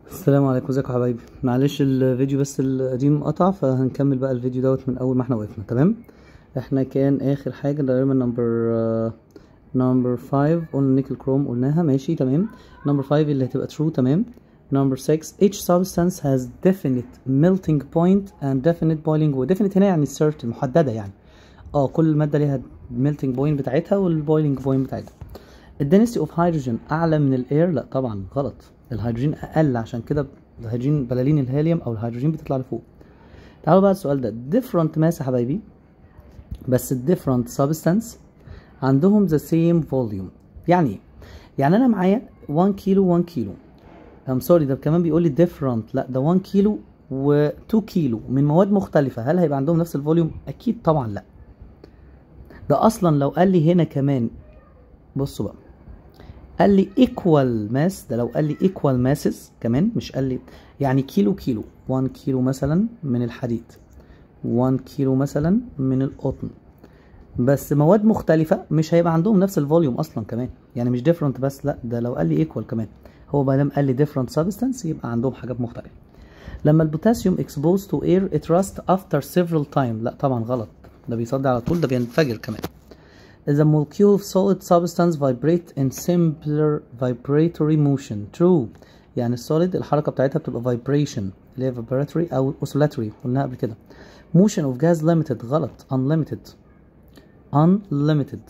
السلام عليكم ازيكم يا حبايبي معلش الفيديو بس القديم قطع فهنكمل بقى الفيديو دوت من اول ما احنا وقفنا تمام احنا كان اخر حاجه تقريبا نمبر نمبر 5 قلنا نيكل كروم قلناها ماشي تمام نمبر 5 اللي هتبقى true تمام نمبر 6 each substance has definite melting point and definite boiling و definite هنا يعني certain محدده يعني اه كل ماده ليها melting point بتاعتها والبويلنج point بتاعتها الدنسيتي اوف هيدروجين اعلى من الاير لا طبعا غلط الهيدروجين اقل عشان كده الهيدروجين بلالين الهيليوم او الهيدروجين بتطلع لفوق تعالوا بقى السؤال ده different mass يا حبايبي بس different substance عندهم the same volume يعني ايه يعني انا معايا 1 كيلو 1 كيلو ام سوري ده كمان بيقول لي different لا ده 1 كيلو و2 كيلو من مواد مختلفه هل هيبقى عندهم نفس الفوليوم اكيد طبعا لا ده اصلا لو قال لي هنا كمان بصوا بقى قال لي equal mass ده لو قال لي equal masses كمان مش قال لي يعني كيلو كيلو 1 كيلو مثلا من الحديد 1 كيلو مثلا من القطن بس مواد مختلفة مش هيبقى عندهم نفس الفوليوم أصلا كمان يعني مش different بس لا ده لو قال لي equal كمان هو ما دام قال لي different substance يبقى عندهم حاجات مختلفة لما البوتاسيوم exposed to air it rust after several time لا طبعا غلط ده بيصدي على طول ده بينفجر كمان The molecule of solid substance vibrate in simpler vibratory motion. True. يعني السوليد الحركة بتاعتها بتبقى vibration اللي هي vibratory أو oscillatory قلناها قبل كده. Motion of gas limited غلط unlimited. Unlimited.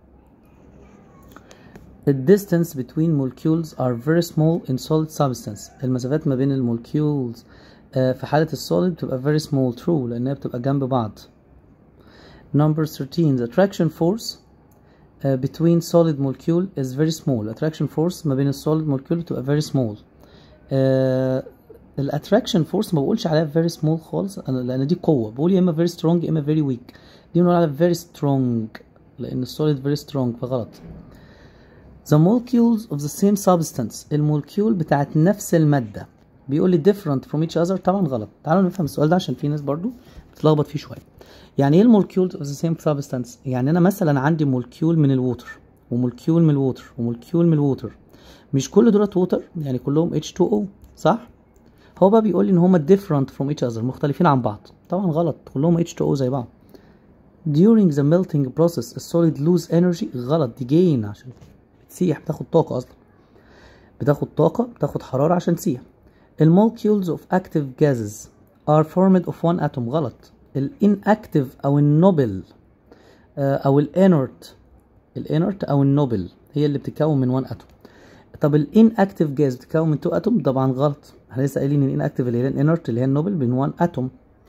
The distance between molecules are very small in solid substance. المسافات ما بين المولكيولز في حالة السوليد بتبقى very small true لأنها بتبقى جنب بعض. Number 13 the attraction force uh, between solid molecule is very small attraction force ما بين السوليد molecule بتبقى very small uh, الاتراكشن فورس ما بقولش عليها very small خالص أنا لان دي قوه بقول يا اما very strong يا اما very weak دي بنقول عليها very strong لان السوليد very strong فغلط the molecules of the same substance المولكيول بتاعت نفس الماده بيقول لي different from each other طبعا غلط تعالوا نفهم السؤال ده عشان في ناس برضو بتتلخبط فيه شويه يعني ايه المولكيولز اوف ذا سيم سبستانس يعني انا مثلا عندي مولكيول من الووتر ومولكيول من الووتر ومولكيول من الووتر مش كل دولت ووتر يعني كلهم H2O صح هو بقى بيقول لي ان هما different from each other مختلفين عن بعض طبعا غلط كلهم H2O زي بعض during the melting process السوليد lose energy غلط دي gain عشان بتسيح بتاخد طاقة اصلا بتاخد طاقة بتاخد حرارة عشان تسيح المولكيولز of active gases are formed of one atom غلط الانكتيف او النوبل او الانرت الانرت او النوبل هي اللي بتتكون من 1 اتوم طب الانكتيف جاز بتتكون من 2 اتوم طبعا غلط احنا لسه قايلين ان الانكتيف اللي هي الانرت اللي هي النوبل من 1 اتوم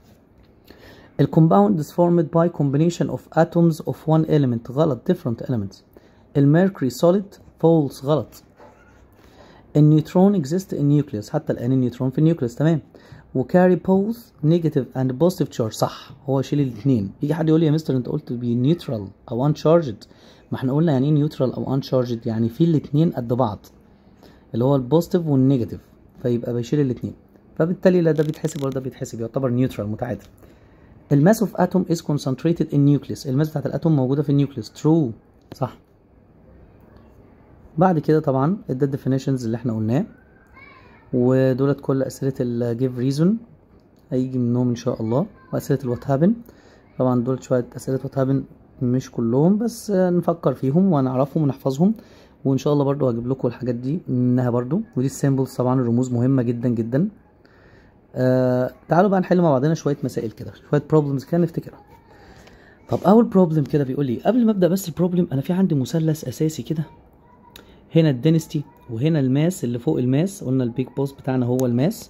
الكومباوند is formed by combination of atoms of one element غلط different elements الميركوري solid false غلط النيوترون exist in nucleus حتى الان النيوترون في النيوكليوس تمام وكاري both negative and positive charge صح هو يشيل الاثنين يجي حد يقول لي يا مستر انت قلت بي نيوترال او uncharged ما احنا قلنا يعني ايه نيوترال او uncharged يعني في الاثنين قد بعض اللي هو البوزيتيف والنيجاتيف فيبقى بيشيل الاثنين فبالتالي لا ده بيتحسب ولا ده بيتحسب يعتبر نيوترال متعادل الماس اوف اتوم از concentrated in nucleus الماس بتاعت الاتوم موجوده في النيوكليوس ترو صح بعد كده طبعا ادى الديفينيشنز اللي احنا قلناه ودولت كل اسئله الجيف ريزون هيجي منهم ان شاء الله واسئله الوات هابن طبعا دول شويه اسئله وات هابن مش كلهم بس نفكر فيهم ونعرفهم ونحفظهم وان شاء الله برضو هجيب لكم الحاجات دي منها برضو ودي السيمبلز طبعا الرموز مهمه جدا جدا آه تعالوا بقى نحل مع بعضنا شويه مسائل كده شويه بروبلمز كده نفتكرها طب اول بروبلم كده بيقول لي قبل ما ابدا بس البروبلم انا في عندي مثلث اساسي كده هنا الدنستي وهنا الماس اللي فوق الماس قلنا البيج بوس بتاعنا هو الماس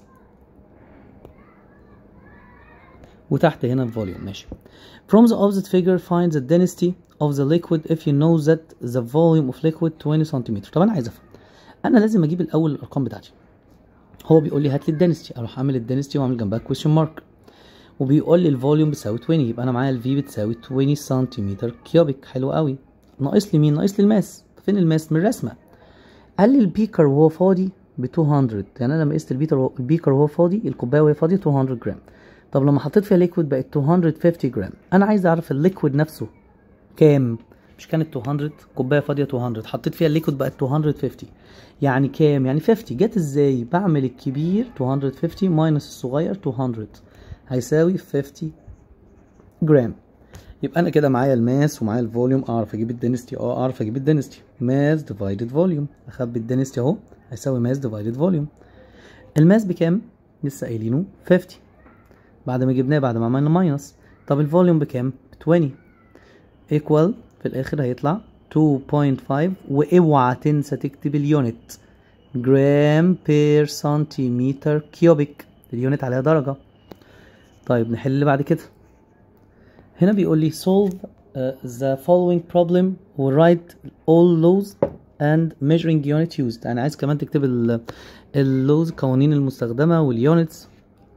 وتحت هنا الفوليوم ماشي from the opposite figure find the density of the liquid if you know that the volume of liquid 20 سنتيمتر طب انا عايز افهم انا لازم اجيب الاول الارقام بتاعتي هو بيقول لي هات لي الدنستي اروح اعمل الدنستي واعمل جنبها كويشن مارك وبيقول لي الفوليوم بتساوي 20 يبقى انا معايا الفي بتساوي 20 سنتيمتر كيوبيك حلو قوي ناقص لي مين ناقص لي الماس فين الماس من الرسمه قال لي البيكر وهو فاضي ب 200 يعني انا لما قست البيكر البيكر وهو فاضي الكوبايه وهي فاضيه 200 جرام طب لما حطيت فيها ليكويد بقت 250 جرام انا عايز اعرف الليكويد نفسه كام مش كانت 200 كوبايه فاضيه 200 حطيت فيها الليكويد بقت 250 يعني كام يعني 50 جت ازاي بعمل الكبير 250 ماينس الصغير 200 هيساوي 50 جرام يبقى انا كده معايا الماس ومعايا الفوليوم اعرف اجيب الدنستي اه اعرف اجيب الدنستي ماس ديفايدد فوليوم اخبي الدنستي اهو هيساوي ماس ديفايدد فوليوم الماس بكام لسه قايلينه 50 بعد ما جبناه بعد ما عملنا ماينس طب الفوليوم بكام ب 20 ايكوال في الاخر هيطلع 2.5 واوعى تنسى تكتب اليونت جرام بير سنتيمتر كيوبيك اليونت عليها درجة طيب نحل اللي بعد كده هنا بيقول لي solve uh, the following problem و write all laws and measuring unit used انا عايز كمان تكتب ال اللوز قوانين المستخدمة واليونتس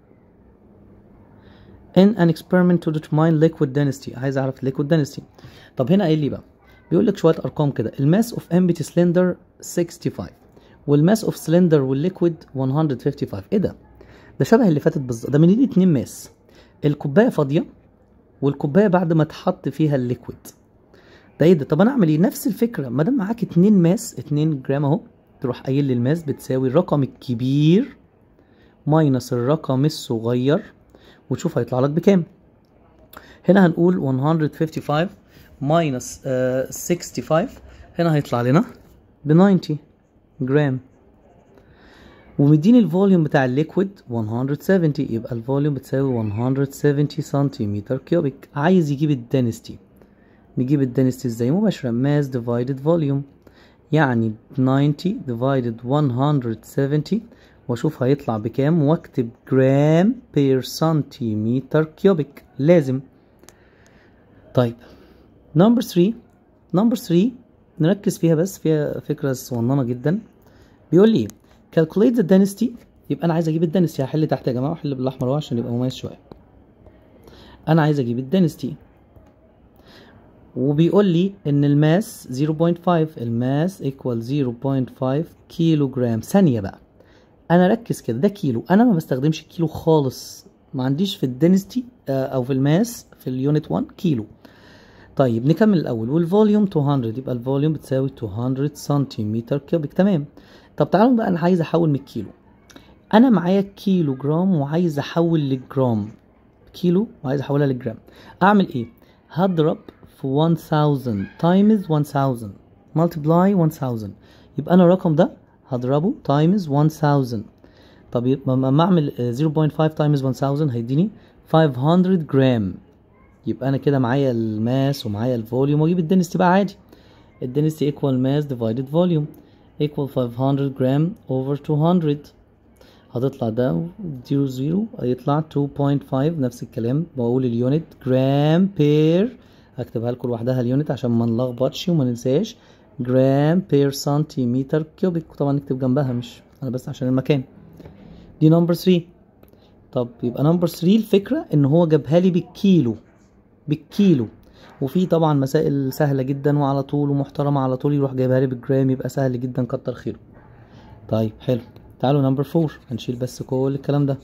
in an experiment to determine liquid density عايز اعرف liquid density طب هنا قايل لي بقى بيقول لك شويه ارقام كده الماس اوف empty cylinder 65 والماس اوف سلندر والليكويد 155 ايه ده ده شبه اللي فاتت بالظبط ده من ايدي اتنين ماس الكوبايه فاضيه والكوبايه بعد ما اتحط فيها الليكويد ده ايه ده طب انا اعمل ايه نفس الفكره ما دام معاك اتنين ماس اتنين جرام اهو تروح قايل لي الماس بتساوي الرقم الكبير ماينس الرقم الصغير وتشوف هيطلع لك بكام هنا هنقول 155 ماينس uh, 65 هنا هيطلع لنا ب 90 جرام ومديني الفوليوم بتاع الليكويد 170 يبقى الفوليوم بتساوي 170 سنتيمتر كيوبيك عايز يجيب الدنستي نجيب الدنستي ازاي مباشرة ماس ديفايدد فوليوم يعني 90 ديفايدد 170 واشوف هيطلع بكام واكتب جرام بير سنتيمتر كيوبيك لازم طيب نمبر 3 نمبر 3 نركز فيها بس فيها فكرة صغننة جدا بيقول لي calculate the density يبقى انا عايز اجيب الدنستي هحل تحت يا جماعة واحل بالاحمر اهو عشان يبقى مميز شوية انا عايز اجيب الدنستي وبيقول لي ان الماس 0.5 الماس equal 0.5 كيلو جرام ثانية بقى انا ركز كده ده كيلو انا ما بستخدمش كيلو خالص ما عنديش في الدنستي او في الماس في اليونت 1 كيلو طيب نكمل الاول والفوليوم 200 يبقى الفوليوم بتساوي 200 سنتيمتر كيوبيك تمام طب تعالوا بقى انا عايز احول من الكيلو انا معايا كيلو جرام وعايز احول للجرام كيلو وعايز احولها للجرام اعمل ايه هضرب في 1000 تايمز 1000 multiply 1000 يبقى انا الرقم ده هضربه تايمز 1000 طب لما اعمل 0.5 تايمز 1000 هيديني 500 جرام يبقى انا كده معايا الماس ومعايا الفوليوم واجيب الدنستي بقى عادي الدنستي ايكوال ماس ديفايدد فوليوم ايكوال 500 جرام اوفر 200 هتطلع ده 0 0 هيطلع 2.5 نفس الكلام بقول اليونت جرام بير هكتبها لكم لوحدها اليونت عشان ما نلخبطش وما ننساش جرام بير سنتيمتر كيوبيك طبعا نكتب جنبها مش انا بس عشان المكان دي نمبر 3 طب يبقى نمبر 3 الفكره ان هو جابها لي بالكيلو بالكيلو وفي طبعا مسائل سهله جدا وعلى طول ومحترمه على طول يروح جايبها لي بالجرام يبقى سهل جدا كتر خيره طيب حلو تعالوا نمبر 4 هنشيل بس كل الكلام ده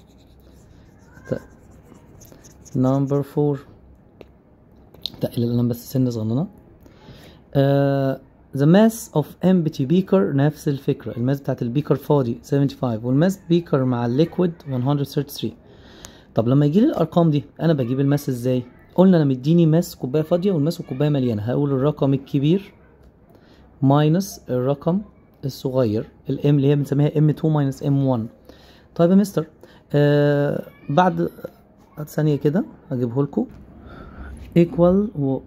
نمبر 4 تقل القلم بس سنه صغننه آه The mass of empty beaker نفس الفكرة الماس بتاعت البيكر فاضي 75 والماس بيكر مع الليكويد 133 طب لما يجيلي الأرقام دي أنا بجيب الماس إزاي؟ قلنا أنا مديني ماس كوباية فاضية والماس الكوباية مليانة هقول الرقم الكبير ماينس الرقم الصغير الام اللي هي بنسميها ام 2 ماينس ام 1 طيب يا مستر آه بعد ثانية كده هجيبه لكم equal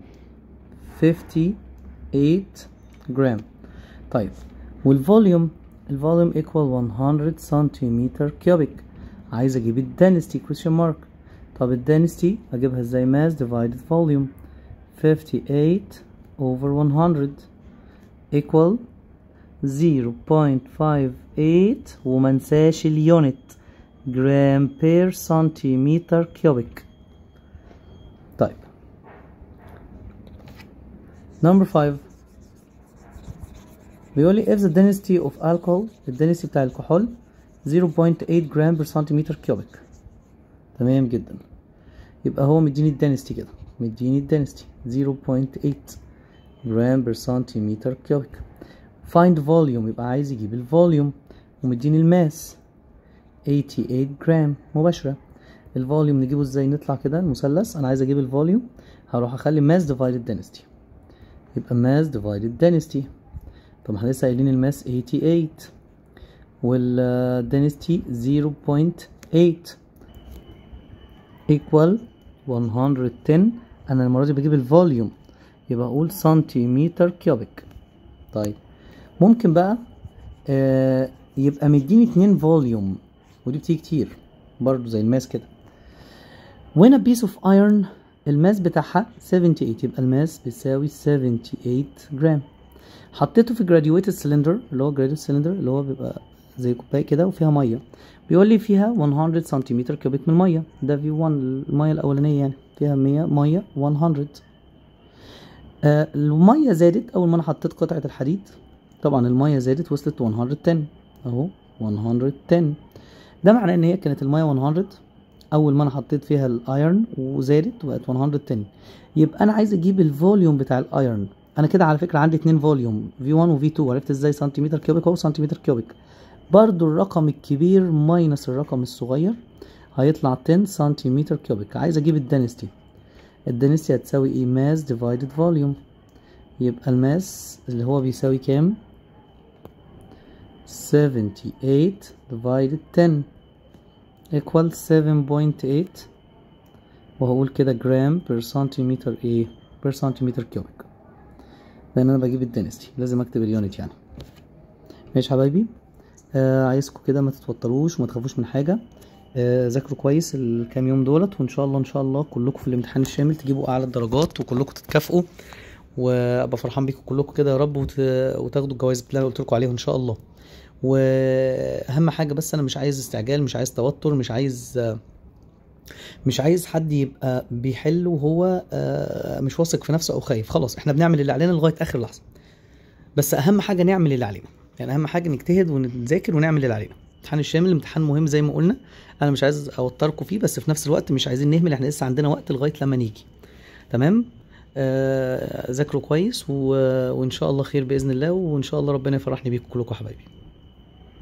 58 جرام طيب والفوليوم الفوليوم equal 100 سنتيمتر كيوبيك عايز اجيب الدنستي question mark طب الدنستي اجيبها ازاي mass divided volume 58 over 100 equal 0.58 ومنساش اليونت جرام بير سنتيمتر كيوبيك طيب number 5 بيقول لي if the density of alcohol الدنسيتي بتاع الكحول 0.8 جرام بير سنتيمتر كيوبيك تمام جدا يبقى هو مديني الدنسيتي كده مديني الدنسيتي 0.8 جرام بير سنتيمتر كيوبيك find volume يبقى عايز يجيب الفوليوم ومديني الماس 88 جرام مباشرة الفوليوم نجيبه ازاي نطلع كده المثلث انا عايز اجيب الفوليوم هروح اخلي ماس ديفايدد دنسيتي يبقى ماس ديفايدد دنسيتي طب احنا لسه قايلين الماس 88 والدنسيتي 0.8 equal 110 انا المره دي بجيب الفوليوم يبقى اقول سنتيمتر كيوبيك طيب ممكن بقى آه يبقى مديني اتنين فوليوم ودي بتيجي كتير برضو زي الماس كده when a piece of iron الماس بتاعها 78 يبقى الماس بيساوي 78 جرام حطيته في graduated cylinder اللي هو graduated cylinder اللي هو بيبقى زي كوبايه كده وفيها ميه بيقول لي فيها 100 سنتيمتر كيوبيك من الميه ده في 1 الميه الاولانيه يعني فيها 100 ميه 100 آه الميه زادت اول ما انا حطيت قطعه الحديد طبعا الميه زادت وصلت 110 اهو 110 ده معناه ان هي كانت الميه 100 اول ما انا حطيت فيها الايرن وزادت وبقت 110 يبقى انا عايز اجيب الفوليوم بتاع الايرن انا كده على فكره عندي اتنين فوليوم في 1 وفي 2 عرفت ازاي سنتيمتر كيوبيك اهو سنتيمتر كيوبيك برضو الرقم الكبير ماينس الرقم الصغير هيطلع 10 سنتيمتر كيوبيك عايز اجيب الدنستي الدنستي هتساوي ايه ماس ديفايدد فوليوم يبقى الماس اللي هو بيساوي كام 78 divided 10 equal 7.8 وهقول كده جرام بير سنتيمتر ايه بير سنتيمتر كيوبيك لان انا بجيب الدنستي لازم اكتب اليونت يعني ماشي حبايبي آه عايزكم كده ما تتوتروش وما تخافوش من حاجه آه ذاكروا كويس الكام يوم دولت وان شاء الله ان شاء الله كلكم في الامتحان الشامل تجيبوا اعلى الدرجات وكلكم تتكافئوا وابقى فرحان بيكم كلكم كده يا رب وت... وتاخدوا الجوائز اللي انا قلت لكم عليها ان شاء الله واهم حاجه بس انا مش عايز استعجال مش عايز توتر مش عايز مش عايز حد يبقى بيحل وهو مش واثق في نفسه او خايف خلاص احنا بنعمل اللي علينا لغايه اخر لحظه بس اهم حاجه نعمل اللي علينا يعني اهم حاجه نجتهد ونذاكر ونعمل اللي علينا الامتحان الشامل امتحان مهم زي ما قلنا انا مش عايز اوتركم فيه بس في نفس الوقت مش عايزين نهمل احنا لسه عندنا وقت لغايه لما نيجي تمام ذاكروا كويس و... وان شاء الله خير باذن الله وان شاء الله ربنا يفرحني بيكم كلكم حبايبي